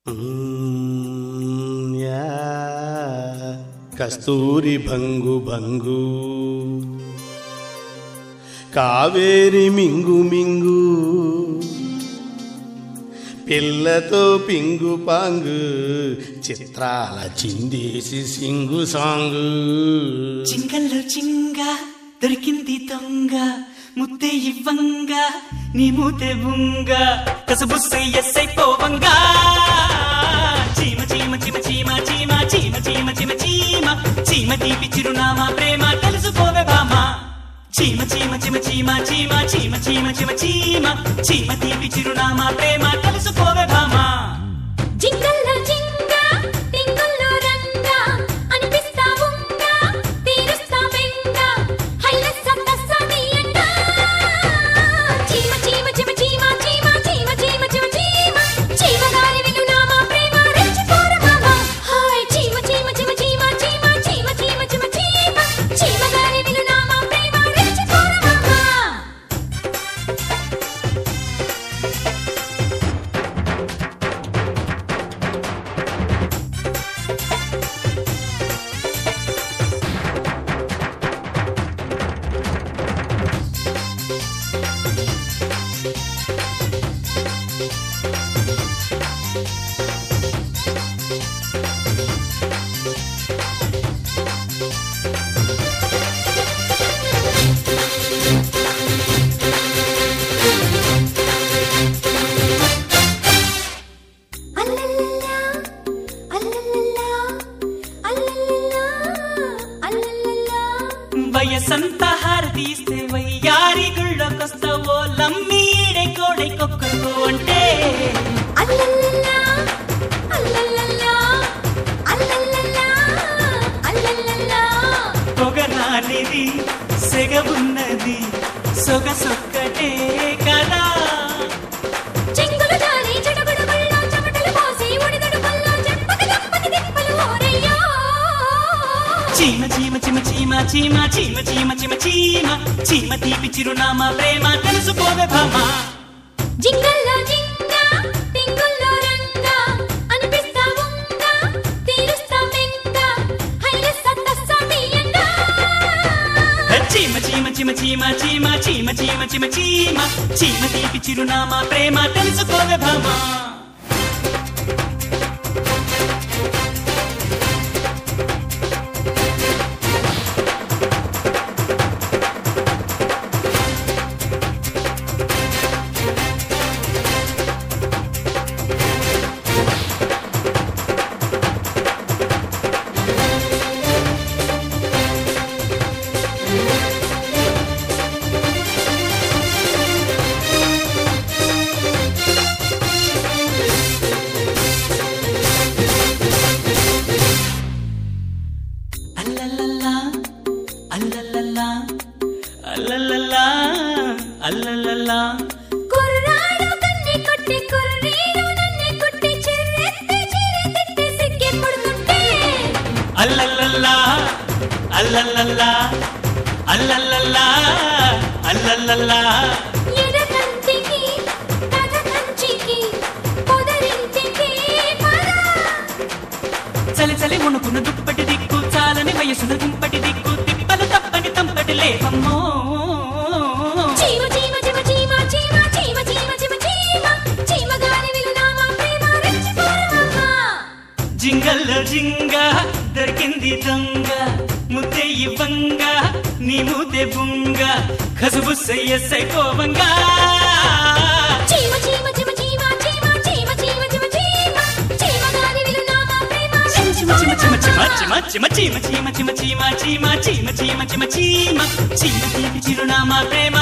మ్మ్, yeah. కస్తూరి భంగు భంగు కావేరి మింగు మింగు పిల్లతో పింగు పాంగు చిత్రాల చిందేసి Singh song చింగల్లో చింగ దొరికింది దొంగ ముద్దే ఇవ్వంగ నీ మూతే బుంగ కసబుస్సై ఎస్సై పోవంగా చీమ చీమ చీమ చీమ చీమ చీమ చీమ చీమ చీమ చీమ తీపి చిరునామా ప్రేమ తెలుసుకోవే బామా చీమ చీమ చీమ చీమ చీమ చీమ చీమ చీమ చీమ చీమ తీపి చిరునామా ప్రేమ తెలుసుకోవే బామా జింగల్లో జింగ టింగుల్లో రంగ అనిపిస్తా ఉంగ తీరుస్తా బెంగ హైలెస్ సత్తస్స నీయంగా చీమ చీమ చీమ చీమ చీమ చీమ చీమ చీమ చీమ చీమ గారి విలునామా ప్రేమ రెచ్చిపోర మామ హాయ్ చీమ చీమ చీమ చీమ చీమ చీమ చీమ చీమ చీమ చీమ గారి విలునామా ప్రేమ రెచ్చిపోర మామ అల్లల్లల్లా అల్లల్లల్లా అల్లల్లల్లా అల్లల్లల్లా వయసంతా హారతీస్తే వయ్యారి గుళ్ళకొస్తావో లమ్మి ఈడే కోడై కొక్కరు అంటే అల్లల్లల్లా అల్లల్లల్లా అల్లల్లల్లా అల్లల్లల్లా పొగరానిది సెగవున్నది సొగసొక్కటే కదా చెంగులు జారి చెడుగుడు గుళ్ళో చెమటలు పోసి ఒడిదుడు పల్లో చెంపక గంపతి దిప్పలు ఓరయ్యో చీమ చీమ చీమ చీమ చీమ చీమ చీమ చీమ చీమ చీమ తీపి చిరునామా ప్రేమ తెలుసుకోవే భామా జింగల్లో జింగ టింగుల్లో రంగ అనిపిస్తా ఉంగ తీరుస్తా మెంగ హైలెస్ సత్తస్స నీయంగా చీమ చీమ చీమ చీమ చీమ చీమ చీమ చీమ చీమ చీమ తీపి చిరునామా ప్రేమ తెలుసుకోవే భామా అల్లల్లల్లా అల్లల్లల్లా అల్లల్లల్లా అల్లల్లల్లా కుర్రాడు కన్ని కొట్టి కుర్రీడు నన్ను కొట్టి చిర్రెత్తి చిరెత్తి సిగ్గి పడుతుంటే అల్లల్లల్లా అల్లల్లల్లా అల్లల్లల్లా అల్లల్లల్లా ఎడకంటికి కథ కంచికి పొదరింటికి పద చలి చలి ఉణుకున్న దుప్పటి దిక్కు చాలని వయసున దుంపటి దిక్కు తిప్పలు తప్పని తంపటి లేపమ్మో చీమ చీమ చీమ చీమ చీమ చీమ చీమ చీమ చీమ చీమ గారి విలునామా ప్రేమ రెచ్చిపోరమమ్మ జింగల్లో జింగ దొరికింది దొంగ ముద్దే ఇవ్వంగ నీ మూతే బుంగ కసుబుస్సై ఎస్సై కోవంగా చీమ చీమ చీమ చీమ చీమ చీమ చీమ చీమ చీమ చీమ గారి విలునామా ప్రేమ చిమ చిమ చిమ చిమ చిమ చిమ చిమ చిమ చిమ చిమ చిమ చిమ చిమ చిమ చిమ చిమ చిమ చీమ తీపి చిరునామా ప్రేమ